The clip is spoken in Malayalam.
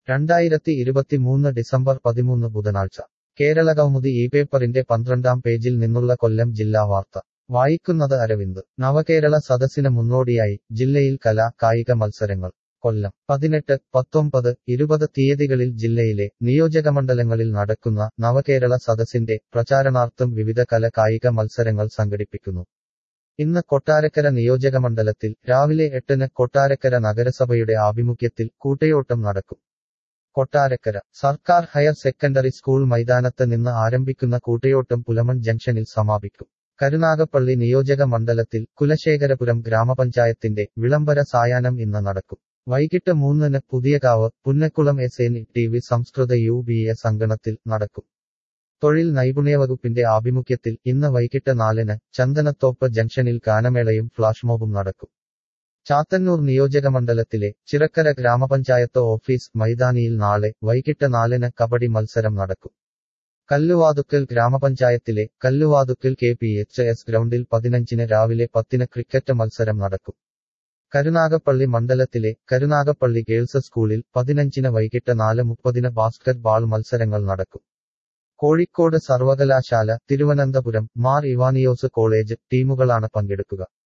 രണ്ടായിരത്തി ഇരുപത്തിമൂന്ന് ഡിസംബർ പതിമൂന്ന് ബുധനാഴ്ച കേരളകൗമുദി ഈ പേപ്പറിന്റെ പന്ത്രണ്ടാം പേജിൽ നിന്നുള്ള കൊല്ലം ജില്ലാ വാർത്ത വായിക്കുന്നത് അരവിന്ദ് നവകേരള സദസ്സിന് മുന്നോടിയായി ജില്ലയിൽ കലാ കായിക മത്സരങ്ങൾ കൊല്ലം പതിനെട്ട് പത്തൊമ്പത് ഇരുപത് തീയതികളിൽ ജില്ലയിലെ നിയോജകമണ്ഡലങ്ങളിൽ നടക്കുന്ന നവകേരള സദസ്സിന്റെ പ്രചാരണാർത്ഥം വിവിധ കല കായിക മത്സരങ്ങൾ സംഘടിപ്പിക്കുന്നു ഇന്ന് കൊട്ടാരക്കര നിയോജകമണ്ഡലത്തിൽ രാവിലെ എട്ടിന് കൊട്ടാരക്കര നഗരസഭയുടെ ആഭിമുഖ്യത്തിൽ കൂട്ടയോട്ടം നടക്കും കൊട്ടാരക്കര സർക്കാർ ഹയർ സെക്കൻഡറി സ്കൂൾ മൈതാനത്ത് നിന്ന് ആരംഭിക്കുന്ന കൂട്ടയോട്ടം പുലമൺ ജംഗ്ഷനിൽ സമാപിക്കും കരുനാഗപ്പള്ളി നിയോജക മണ്ഡലത്തിൽ കുലശേഖരപുരം ഗ്രാമപഞ്ചായത്തിന്റെ വിളംബര സായാഹ്നം ഇന്ന് നടക്കും വൈകിട്ട് മൂന്നിന് Puthiyakavu Punnakkulam S N T V സംസ്കൃത യു ബി എ സംഗണത്തിൽ നടക്കും തൊഴിൽ നൈപുണ്യവകുപ്പിന്റെ ആഭിമുഖ്യത്തിൽ ഇന്ന് വൈകിട്ട് നാലിന് ചന്ദനത്തോപ്പ് ജംഗ്ഷനിൽ ഗാനമേളയും ഫ്ലാഷ്മോബും നടക്കും ചാത്തന്നൂർ നിയോജകമണ്ഡലത്തിലെ ചിറക്കര ഗ്രാമപഞ്ചായത്ത് ഓഫീസ് മൈതാനിയിൽ നാളെ വൈകിട്ട് നാലിന് കബഡി മത്സരം നടക്കും കല്ലുവാതുക്കൽ ഗ്രാമപഞ്ചായത്തിലെ Kalluvathukkal K P H S ground പതിനഞ്ചിന് രാവിലെ പത്തിന് ക്രിക്കറ്റ് മത്സരം നടക്കും കരുനാഗപ്പള്ളി മണ്ഡലത്തിലെ കരുനാഗപ്പള്ളി ഗേൾസ് സ്കൂളിൽ പതിനഞ്ചിന് വൈകിട്ട് നാല് മുപ്പതിന് ബാസ്കറ്റ് ബാൾ മത്സരങ്ങൾ നടക്കും കോഴിക്കോട് സർവകലാശാല തിരുവനന്തപുരം മാർ ഇവാനിയോസ് കോളേജ് ടീമുകളാണ് പങ്കെടുക്കുക